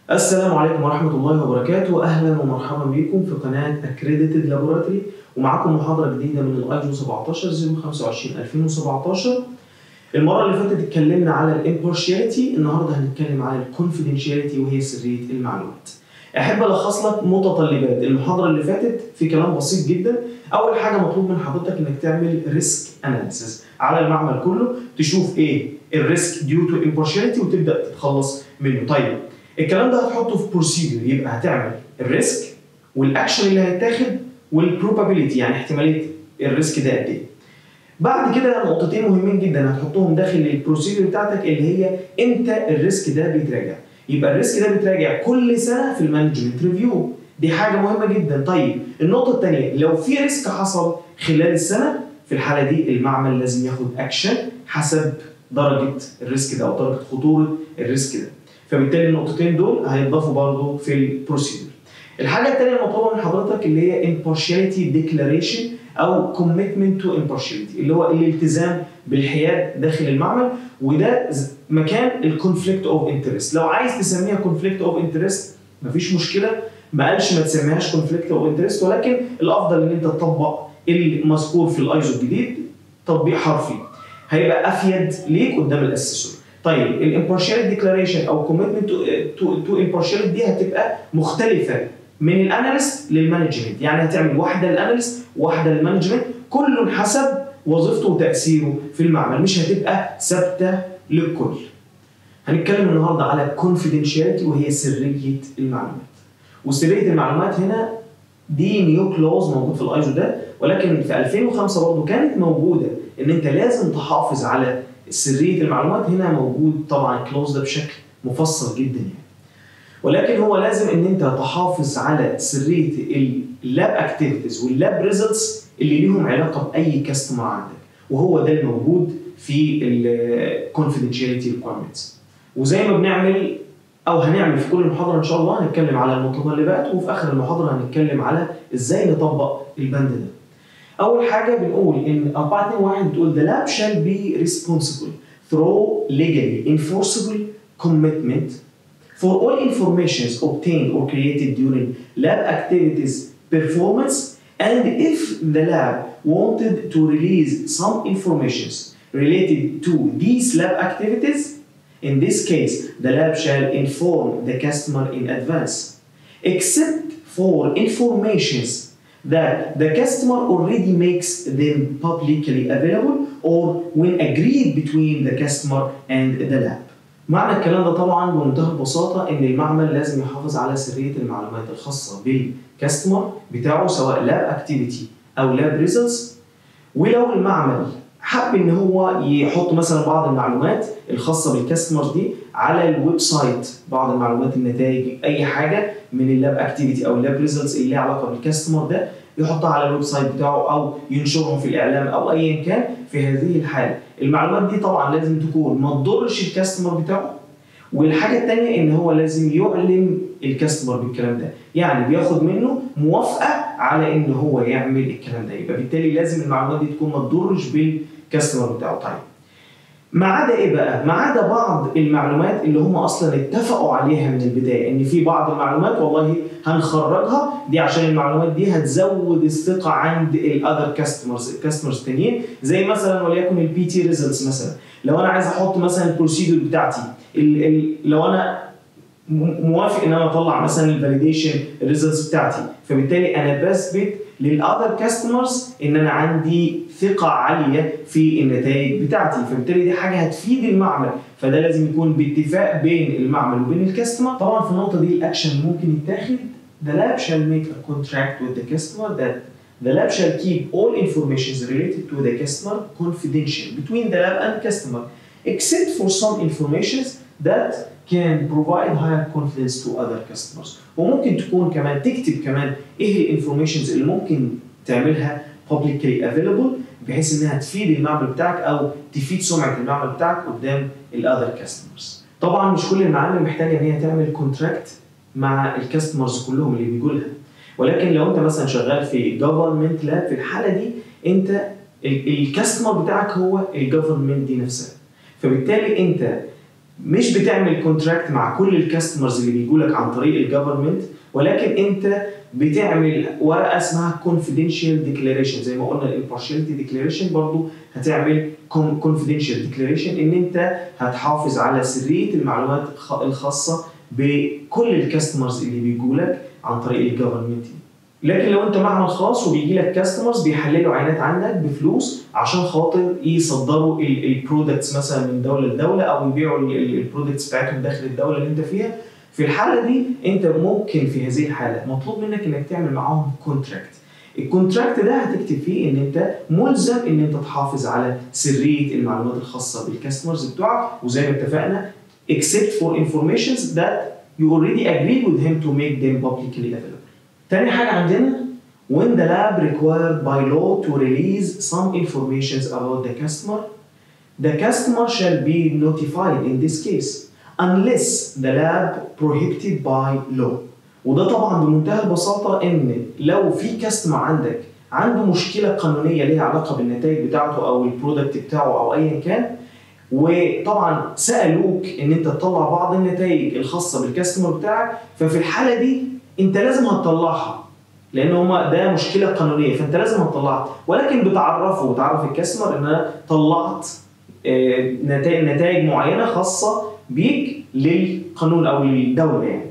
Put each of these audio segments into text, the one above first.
السلام عليكم ورحمة الله وبركاته أهلا ومرحبا بكم في قناة Accredited Laboratory ومعاكم محاضرة جديدة من الايجو 17 025 2017 المرة اللي فاتت اتكلمنا على الامبارشياليتي النهاردة هنتكلم على الكونفيدنشياليتي وهي سرية المعلومات أحب ألخص لك متطلبات المحاضرة اللي فاتت في كلام بسيط جدا أول حاجة مطلوب من حضرتك إنك تعمل ريسك أناليسيس على المعمل كله تشوف إيه الريسك ديو تو امبارشياليتي وتبدأ تتخلص منه طيب الكلام ده هتحطه في بروسيدور يبقى هتعمل الريسك والاكشن اللي هيتاخد والبروبابيلتي يعني احتماليه الريسك ده قد ايه بعد كده نقطتين مهمين جدا هتحطهم داخل البروسيدور بتاعتك اللي هي امتى الريسك ده بيتراجع يبقى الريسك ده بيتراجع كل سنه في المانجمنت ريفيو دي حاجه مهمه جدا طيب النقطه الثانيه لو في ريسك حصل خلال السنه في الحاله دي المعمل لازم ياخد اكشن حسب درجه الريسك ده او درجه خطوره الريسك ده فبالتالي النقطتين دول هيتضافوا برضه في البروسيدور الحاجه الثانيه المطلوبه من حضرتك اللي هي impartiality declaration او commitment to impartiality اللي هو الالتزام بالحياد داخل المعمل وده مكان الكونفليكت اوف انترست لو عايز تسميها كونفليكت اوف انترست مفيش مشكله ما قالش ما تسميهاش كونفليكت اوف انترست ولكن الافضل ان انت تطبق المذكور في الايزو الجديد تطبيق حرفي هيبقى افيد ليك قدام الاسسور طيب الامبارشال ديكلاريشن او كوميتمنت تو تو امبارشال دي هتبقى مختلفه من الاناليست للمانجمنت يعني هتعمل واحده للاناليست واحده للمانجمنت كل حسب وظيفته وتاثيره في المعمل مش هتبقى ثابته للكل هنتكلم النهارده على كونفيدنشاليتي وهي سريه المعلومات وسريه المعلومات هنا دي نيو كلوز موجود في الايزو ده ولكن في 2005 برضه كانت موجوده ان انت لازم تحافظ على سريه المعلومات هنا موجود طبعا كلوز ده بشكل مفصل جدا يعني ولكن هو لازم ان انت تحافظ على سريه اللاب اكتيفيتيز واللاب ريزلتس اللي ليهم علاقه باي كاستمر عندك وهو ده الموجود في الكونفيدنشاليتي ريكويرمنتس وزي ما بنعمل او هنعمل في كل محاضره ان شاء الله هنتكلم على المتطلبات وفي اخر المحاضره هنتكلم على ازاي نطبق البند ده اول حاجه بنقول ان 4 2 1 بتقول the lab shall be responsible through legally enforceable commitment for all informations obtained or created during lab activities performance and if the lab wanted to release some informations related to these lab activities in this case the lab shall inform the customer in advance except for informations that the customer already makes them publicly available or when agreed between the customer and the lab. معنى الكلام ده طبعا بمنتهى البساطة إن المعمل لازم يحافظ على سرية المعلومات الخاصة بالكاستمر بتاعه سواء لاب اكتيفيتي أو لاب ريزلتس ولو المعمل حب ان هو يحط مثلا بعض المعلومات الخاصه بالكاستمرز دي على الويب سايت بعض المعلومات النتائج اي حاجه من اللاب اكتيفيتي او اللاب ريزلتس اللي ليها علاقه بالكاستمر ده يحطها على الويب سايت بتاعه او ينشرهم في الاعلام او ايا كان في هذه الحاله المعلومات دي طبعا لازم تكون ما تضرش الكاستمر بتاعه والحاجه الثانيه ان هو لازم يعلم الكاستمر بالكلام ده يعني بياخد منه موافقه على ان هو يعمل الكلام ده يبقى بالتالي لازم المعلومات دي تكون ما تضرش بالكاستمر بتاعه طيب ما عدا ايه بقى؟ ما عدا بعض المعلومات اللي هم اصلا اتفقوا عليها من البدايه ان في بعض المعلومات والله هنخرجها دي عشان المعلومات دي هتزود الثقه عند الاذر كاستمرز الكاستمرز التانيين زي مثلا وليكن البي تي ريزلتس مثلا لو انا عايز احط مثلا البروسيدور بتاعتي ال ال لو انا موافق ان انا اطلع مثلا الفاليديشن الريزلتس بتاعتي فبالتالي انا بثبت للاذر كاستمرز ان انا عندي ثقه عاليه في النتائج بتاعتي فبالتالي دي حاجه هتفيد المعمل فده لازم يكون باتفاق بين المعمل وبين الكاستمر طبعا في النقطه دي الاكشن ممكن يتاخد The lab shall make a contract with the customer that the lab shall keep all information related to the customer confidential between the lab and customer except for some informations that can provide higher confidence to other customers وممكن تكون كمان تكتب كمان ايه الانفورميشنز اللي ممكن تعملها publicly available بحيث انها تفيد المعمل بتاعك او تفيد سمعه المعمل بتاعك قدام الاذر كاستمرز طبعا مش كل المعامل محتاجه ان هي تعمل كونتراكت مع الكاستمرز كلهم اللي بيجوا لها ولكن لو انت مثلا شغال في جفرمنت لاب في الحاله دي انت الكاستمر بتاعك هو الجفرمنت دي نفسها فبالتالي انت مش بتعمل كونتراكت مع كل الكاستمرز اللي بيجوا لك عن طريق الجفرمنت ولكن انت بتعمل ورقه اسمها confidential declaration زي ما قلنا الامبارشاليتي declaration برضو هتعمل confidential declaration ان انت هتحافظ على سريه المعلومات الخاصه بكل الكاستمرز اللي بيجوا لك عن طريق الجفرمنت لكن لو انت معمل خاص وبيجي لك كاستمرز بيحللوا عينات عندك بفلوس عشان خاطر يصدروا البرودكتس مثلا من دوله لدوله او يبيعوا البرودكتس بتاعتهم داخل الدوله اللي انت فيها في الحاله دي انت ممكن في هذه الحاله مطلوب منك انك تعمل معاهم كونتراكت الكونتراكت ده هتكتب فيه ان انت ملزم ان انت تحافظ على سريه المعلومات الخاصه بالكاستمرز بتوعك وزي ما اتفقنا except for informations that you already agreed with him to make them publicly available. تاني حاجة عندنا when the lab required by law to release some informations about the customer, the customer shall be notified in this case unless the lab prohibited by law. وده طبعا بمنتهى البساطة ان لو في كاستمر عندك عنده مشكلة قانونية ليها علاقة بالنتائج بتاعته او البرودكت بتاعه او ايا كان وطبعا سالوك ان انت تطلع بعض النتائج الخاصه بالكاستمر بتاعك ففي الحاله دي انت لازم هتطلعها لان هما ده مشكله قانونيه فانت لازم هتطلعها ولكن بتعرفه وتعرف الكاستمر ان انا طلعت نتائج نتائج معينه خاصه بيك للقانون او للدوله يعني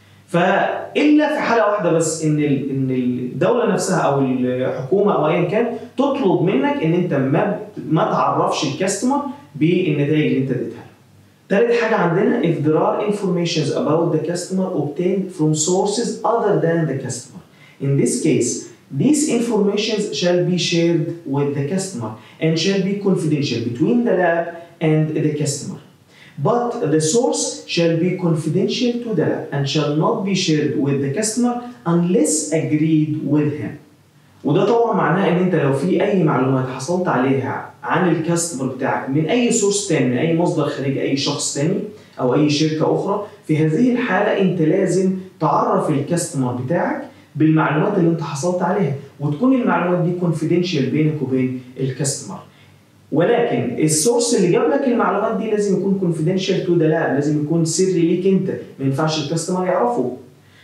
فالا في حاله واحده بس ان ان الدوله نفسها او الحكومه او ايا كان تطلب منك ان انت ما ما تعرفش الكاستمر بالنتائج اللي انت اديتها له. تالت حاجة عندنا if there are informations about the customer obtained from sources other than the customer. In this case, these informations shall be shared with the customer and shall be confidential between the lab and the customer. But the source shall be confidential to the lab and shall not be shared with the customer unless agreed with him. وده طبعا معناه ان انت لو في اي معلومات حصلت عليها عن الكاستمر بتاعك من اي سورس تاني من اي مصدر خارجي اي شخص تاني او اي شركه اخرى في هذه الحاله انت لازم تعرف الكاستمر بتاعك بالمعلومات اللي انت حصلت عليها وتكون المعلومات دي كونفيدنشال بينك وبين الكاستمر ولكن السورس اللي جاب لك المعلومات دي لازم يكون كونفيدنشال تو ذا لاب لازم يكون سري ليك انت ما ينفعش الكاستمر يعرفه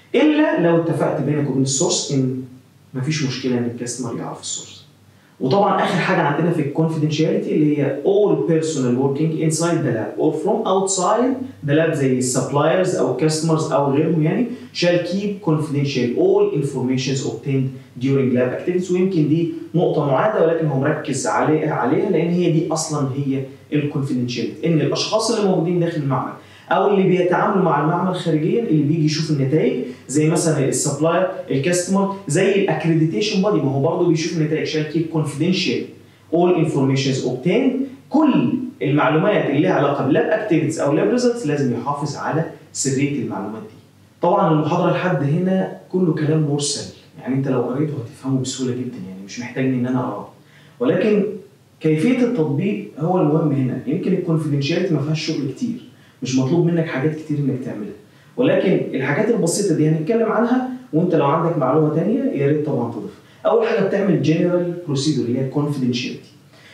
الا لو اتفقت بينك وبين السورس ان مفيش مشكله ان الكاستمر يعرف السورس وطبعا اخر حاجه عندنا في الكونفيدنشاليتي اللي هي all personnel working inside the lab or from outside the lab زي السبلايرز او customers او غيرهم يعني shall keep confidential all informations obtained during lab activities ويمكن دي نقطه معاده ولكن هو مركز عليها عليها لان هي دي اصلا هي الكونفيدنشاليتي ان الاشخاص اللي موجودين داخل المعمل او اللي بيتعاملوا مع المعمل خارجيا اللي بيجي يشوف النتائج زي مثلا السبلاير الكاستمر زي الاكريديتيشن بادي ما هو برضه بيشوف النتائج شال كيب كونفيدنشال اول انفورميشنز اوبتين كل المعلومات اللي لها علاقه باللاب اكتيفيتيز او لاب ريزلتس لازم يحافظ على سريه المعلومات دي. طبعا المحاضره لحد هنا كله كلام مرسل يعني انت لو قريته هتفهمه بسهوله جدا يعني مش محتاج ان انا اقراه ولكن كيفيه التطبيق هو المهم هنا يمكن الكونفيدنشاليتي ما فيهاش شغل كتير مش مطلوب منك حاجات كتير انك تعملها ولكن الحاجات البسيطه دي هنتكلم عنها وانت لو عندك معلومه ثانيه يا ريت طبعا تضيفها اول حاجه بتعمل جنرال بروسيدور اللي هي كونفيدنشاليتي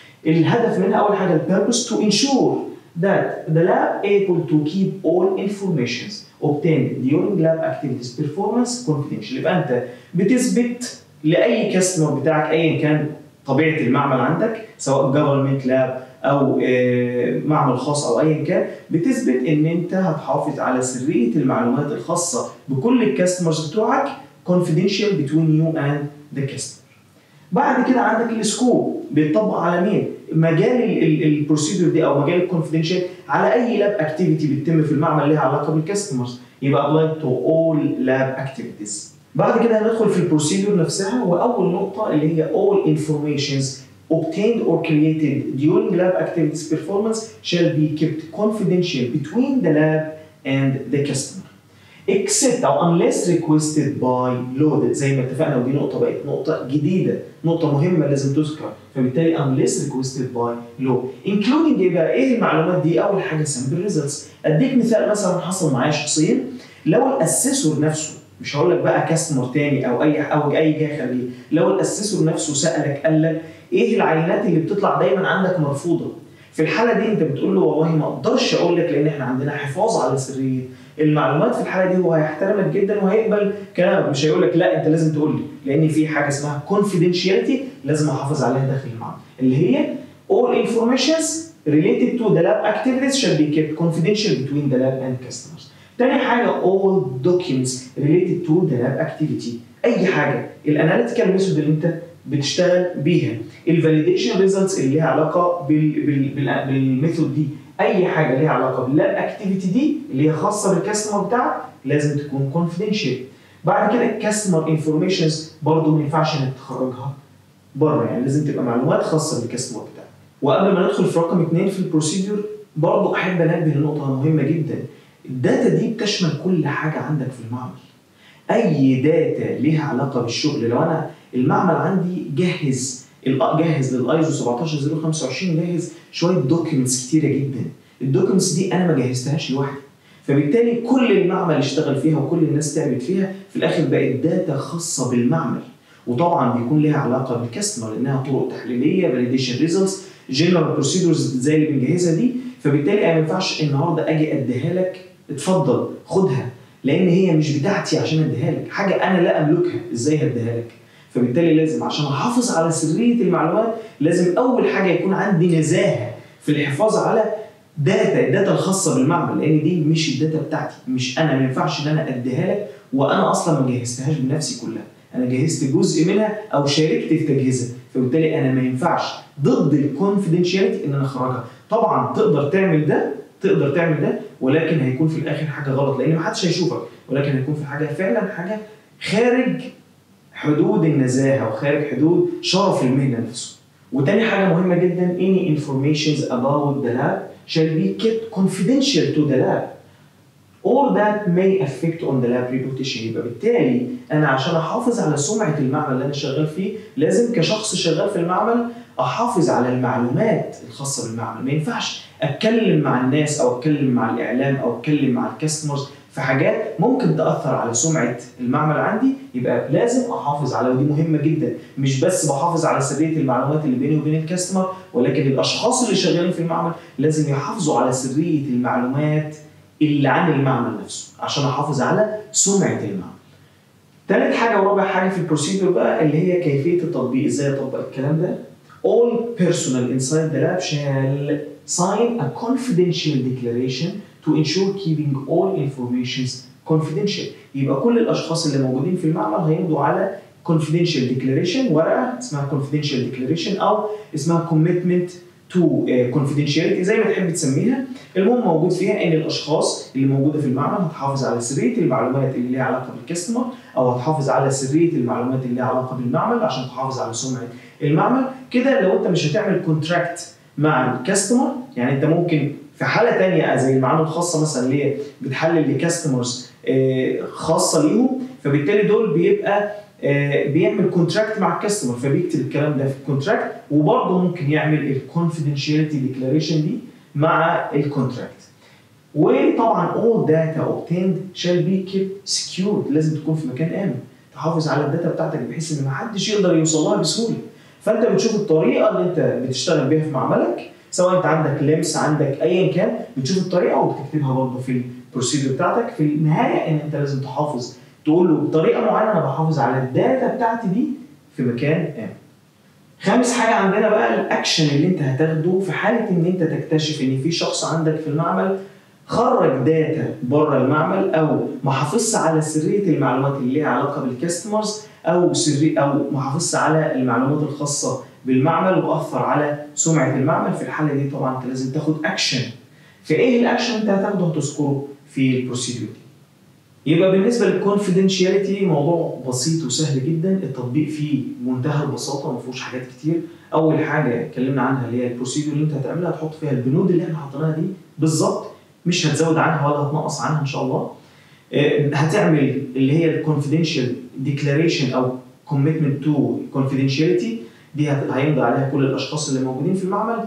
الهدف منها اول حاجه البيربس تو ensure that the lab able to keep all informations obtained during lab activities performance confidential يبقى انت بتثبت لاي كاستمر بتاعك ايا كان طبيعه المعمل عندك سواء جفرمنت لاب او معمل خاص او ايا كان بتثبت ان انت هتحافظ على سريه المعلومات الخاصه بكل الكاستمرز بتوعك confidential between you and the customer. بعد كده عندك السكوب بيطبق على مين؟ مجال البروسيدور دي او مجال الكونفدينشال على اي لاب اكتيفيتي بتتم في المعمل ليها علاقه بالكاستمرز يبقى ابلاي تو اول لاب اكتيفيتيز. بعد كده هندخل في البروسيدور نفسها واول نقطه اللي هي all informations obtained or created during lab activities performance shall be kept confidential between the lab and the customer except او unless requested by law زي ما اتفقنا ودي نقطة بقت نقطة جديدة نقطة مهمة لازم تذكر فبالتالي unless requested by law including ايه بقى ايه المعلومات دي اول حاجة sample results اديك مثال مثلا حصل معايا شخصيا لو الاسيسور نفسه مش هقول لك بقى كاستمر تاني او اي او اي جهه خارجيه لو الاسيسور نفسه سالك قال لك ايه العينات اللي بتطلع دايما عندك مرفوضه في الحاله دي انت بتقول له والله ما اقدرش اقول لك لان احنا عندنا حفاظ على سريه المعلومات في الحاله دي هو هيحترمك جدا وهيقبل كلامك مش هيقول لك لا انت لازم تقول لي لان في حاجه اسمها confidentiality لازم احافظ عليها داخل المعمل اللي هي all informations related to the lab activities should be kept confidential between the lab and customers. تاني حاجة all documents related to the lab activity أي حاجة الاناليتيكال ميثود اللي أنت بتشتغل بيها الفاليديشن ريزلتس اللي ليها علاقة بال بال بال بالميثود دي أي حاجة ليها علاقة باللاب اكتيفيتي دي اللي هي خاصة بالكاستمر بتاعك لازم تكون confidential. بعد كده الكاستمر انفورميشنز برضه ما ينفعش انك تخرجها بره يعني لازم تبقى معلومات خاصة بالكاستمر بتاعك. وقبل ما ندخل في رقم اثنين في البروسيدور برضه احب انبه لنقطه مهمه جدا الداتا دي بتشمل كل حاجه عندك في المعمل اي داتا ليها علاقه بالشغل لو انا المعمل عندي جهز جهز للايزو 17025 جاهز شويه دوكيومنتس كتيره جدا الدوكيومنتس دي انا ما جهزتهاش لوحدي فبالتالي كل المعمل اشتغل فيها وكل الناس تعبت فيها في الاخر بقت داتا خاصه بالمعمل وطبعا بيكون ليها علاقه بالكاستمر لانها طرق تحليليه فاليديشن ريزلتس جنرال بروسيدورز زي اللي بنجهزها دي فبالتالي انا ما ينفعش النهارده اجي اديها لك اتفضل خدها لان هي مش بتاعتي عشان اديها لك حاجه انا لا املكها ازاي هديها لك فبالتالي لازم عشان احافظ على سريه المعلومات لازم اول حاجه يكون عندي نزاهه في الحفاظ على داتا الداتا الخاصه بالمعمل لان دي مش الداتا بتاعتي مش انا ما ينفعش ان انا اديها لك وانا اصلا ما جهزتهاش بنفسي كلها انا جهزت جزء منها او شاركت في تجهيزها فبالتالي انا ما ينفعش ضد الكونفدينشاليتي ان انا اخرجها طبعا تقدر تعمل ده تقدر تعمل ده ولكن هيكون في الاخر حاجه غلط لان ما حدش هيشوفك ولكن هيكون في حاجه فعلا حاجه خارج حدود النزاهه وخارج حدود شرف المهنه نفسه وتاني حاجه مهمه جدا any informations about the lab shall be kept confidential to the lab or that may affect on the lab reputation يبقى بالتالي انا عشان احافظ على سمعه المعمل اللي انا شغال فيه لازم كشخص شغال في المعمل احافظ على المعلومات الخاصه بالمعمل ما ينفعش اتكلم مع الناس او اتكلم مع الاعلام او اتكلم مع الكاستمرز في حاجات ممكن تاثر على سمعه المعمل عندي يبقى لازم احافظ على ودي مهمه جدا مش بس بحافظ على سريه المعلومات اللي بيني وبين الكاستمر ولكن الاشخاص اللي شغالين في المعمل لازم يحافظوا على سريه المعلومات اللي عن المعمل نفسه عشان احافظ على سمعه المعمل. ثالث حاجه ورابع حاجه في البروسيدور بقى اللي هي كيفيه التطبيق ازاي اطبق الكلام ده all personnel inside the lab shall sign a confidential declaration to ensure keeping all informations confidential يبقى كل الاشخاص اللي موجودين في المعمل هيمضوا على confidential declaration ورقه اسمها confidential declaration او اسمها commitment to confidentiality زي ما تحب تسميها المهم موجود فيها ان الاشخاص اللي موجوده في المعمل هتحافظ على سريه المعلومات اللي ليها علاقه بالكاستمر او هتحافظ على سريه المعلومات اللي ليها علاقه بالمعمل عشان تحافظ على سمعه المعمل كده لو انت مش هتعمل كونتراكت مع الكاستمر يعني انت ممكن في حاله تانية زي المعامل الخاصه مثلا اللي هي بتحلل لكاستمرز خاصه ليهم فبالتالي دول بيبقى بيعمل كونتراكت مع الكاستمر فبيكتب الكلام ده في الكونتراكت وبرضه ممكن يعمل الكونفدينشاليتي ديكلاريشن دي مع الكونتراكت وطبعا all data obtained shall be kept secured لازم تكون في مكان امن تحافظ على الداتا بتاعتك بحيث ان ما حدش يقدر يوصل لها بسهوله فانت بتشوف الطريقه اللي انت بتشتغل بيها في معملك سواء انت عندك لمس عندك ايا كان بتشوف الطريقه وبتكتبها برضه في البروسيدور بتاعتك في النهايه ان انت لازم تحافظ تقول له بطريقه معينه انا بحافظ على الداتا بتاعتي دي في مكان امن. خامس حاجه عندنا بقى الاكشن اللي انت هتاخده في حاله ان انت تكتشف ان في شخص عندك في المعمل خرج داتا بره المعمل او ما حافظش على سريه المعلومات اللي ليها علاقه بالكاستمرز او سري او ما حافظش على المعلومات الخاصه بالمعمل واثر على سمعه المعمل في الحاله دي طبعا انت لازم تاخد اكشن في ايه الاكشن انت هتاخده هتذكره في البروسيدور دي يبقى بالنسبه للكونفدينشاليتي موضوع بسيط وسهل جدا التطبيق فيه منتهى البساطه ما فيهوش حاجات كتير اول حاجه اتكلمنا عنها اللي هي البروسيدور اللي انت هتعملها هتحط فيها البنود اللي احنا حاطينها دي بالظبط مش هتزود عنها ولا هتنقص عنها ان شاء الله هتعمل اللي هي الكونفدينشال ديكلاريشن او كوميتمنت تو كونفدينشاليتي دي هيمضي عليها كل الاشخاص اللي موجودين في المعمل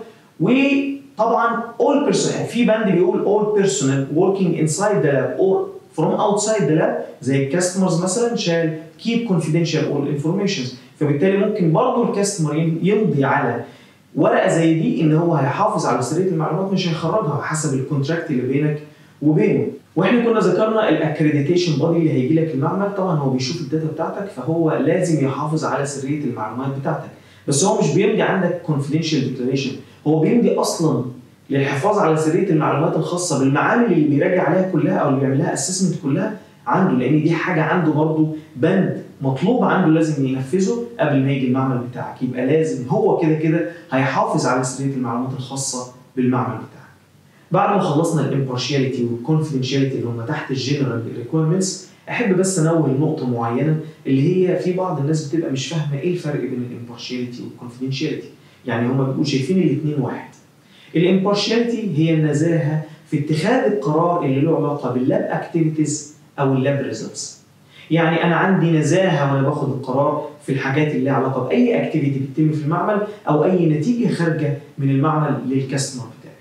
وطبعا all person يعني في بند بيقول all personnel working inside the lab or from outside the lab زي الكاستمرز مثلا shall keep confidential all informations فبالتالي ممكن برضه الكاستمر يمضي على ورقه زي دي ان هو هيحافظ على سريه المعلومات مش هيخرجها حسب الكونتراكت اللي بينك وبينه واحنا كنا ذكرنا الاكريديتيشن بودي اللي هيجي لك المعمل طبعا هو بيشوف الداتا بتاعتك فهو لازم يحافظ على سريه المعلومات بتاعتك بس هو مش بيمضي عندك confidential declaration هو بيمضي اصلا للحفاظ على سريه المعلومات الخاصه بالمعامل اللي بيراجع عليها كلها او اللي بيعمل لها اسسمنت كلها عنده لان دي حاجه عنده برضه بند مطلوب عنده لازم ينفذه قبل ما يجي المعمل بتاعك يبقى لازم هو كده كده هيحافظ على سريه المعلومات الخاصه بالمعمل بتاعك بعد ما خلصنا الامبارشياليتي والكونفدينشاليتي اللي هم تحت الجنرال ريكويرمنتس احب بس انوه لنقطه معينه اللي هي في بعض الناس بتبقى مش فاهمه ايه الفرق بين الامبارشياليتي والكونفدينشاليتي يعني هم بيبقوا شايفين الاثنين واحد الامبارشياليتي هي النزاهه في اتخاذ القرار اللي له علاقه باللاب اكتيفيتيز او اللاب ريزلتس يعني انا عندي نزاهه وانا باخد القرار في الحاجات اللي لها علاقه باي اكتيفيتي بتتم في المعمل او اي نتيجه خارجه من المعمل للكاستمر بتاعي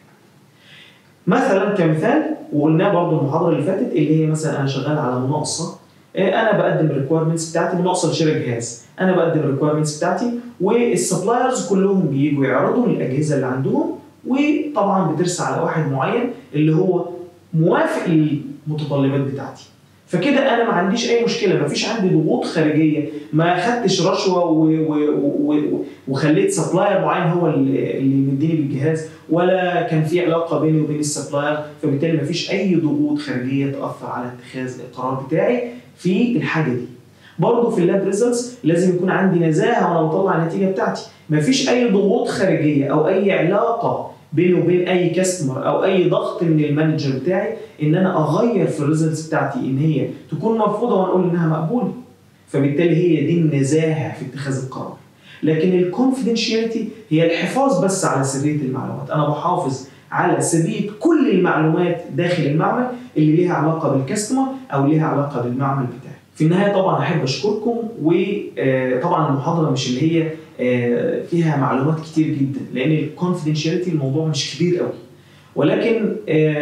مثلا كمثال وقلناه برضو المحاضره اللي فاتت اللي هي مثلا انا شغال على مناقصه انا بقدم الريكويرمنتس بتاعتي مناقصه لشراء جهاز انا بقدم الريكويرمنتس بتاعتي والسبلايرز كلهم بييجوا يعرضوا الاجهزه اللي عندهم وطبعا بترسى على واحد معين اللي هو موافق للمتطلبات بتاعتي فكده انا ما عنديش اي مشكله ما فيش عندي ضغوط خارجيه ما خدتش رشوه و... و... و... وخليت سبلاير معين هو اللي مديني بالجهاز ولا كان في علاقه بيني وبين السبلاير فبالتالي ما فيش اي ضغوط خارجيه تاثر على اتخاذ القرار بتاعي في الحاجه دي برضه في اللاب ريزلتس لازم يكون عندي نزاهه وانا بطلع النتيجه بتاعتي ما فيش اي ضغوط خارجيه او اي علاقه بيني وبين اي كاستمر او اي ضغط من المانجر بتاعي ان انا اغير في الريزلتس بتاعتي ان هي تكون مرفوضه وانا اقول انها مقبوله فبالتالي هي دي النزاهه في اتخاذ القرار لكن الكونفدينشياليتي هي الحفاظ بس على سريه المعلومات انا بحافظ على سريه كل المعلومات داخل المعمل اللي ليها علاقه بالكاستمر او ليها علاقه بالمعمل بتاعي في النهايه طبعا احب اشكركم وطبعا المحاضره مش اللي هي فيها معلومات كتير جدا لان الكونفدينشياليتي الموضوع مش كبير قوي ولكن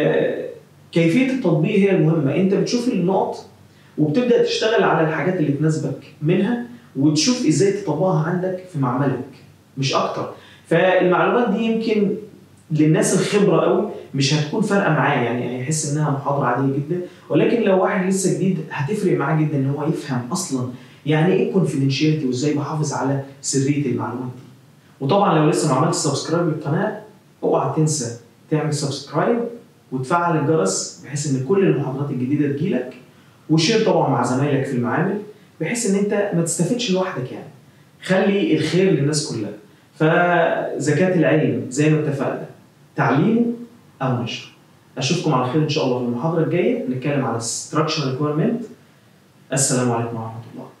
كيفيه التطبيق هي المهمه انت بتشوف النقط وبتبدا تشتغل على الحاجات اللي تناسبك منها وتشوف ازاي تطبقها عندك في معملك مش اكتر فالمعلومات دي يمكن للناس الخبره قوي مش هتكون فارقه معاه يعني هيحس انها محاضره عاديه جدا ولكن لو واحد لسه جديد هتفرق معاه جدا ان هو يفهم اصلا يعني ايه كونفدينشياليتي وازاي بحافظ على سريه المعلومات دي وطبعا لو لسه ما عملتش سبسكرايب للقناه اوعى تنسى تعمل سبسكرايب وتفعل الجرس بحيث ان كل المحاضرات الجديده تجيلك وشير طبعا مع زمايلك في المعامل بحيث ان انت ما تستفدش لوحدك يعني خلي الخير للناس كلها فزكاة العلم زي ما اتفقنا تعليمه او نشره اشوفكم على خير ان شاء الله في المحاضره الجايه نتكلم على structural requirement السلام عليكم ورحمه الله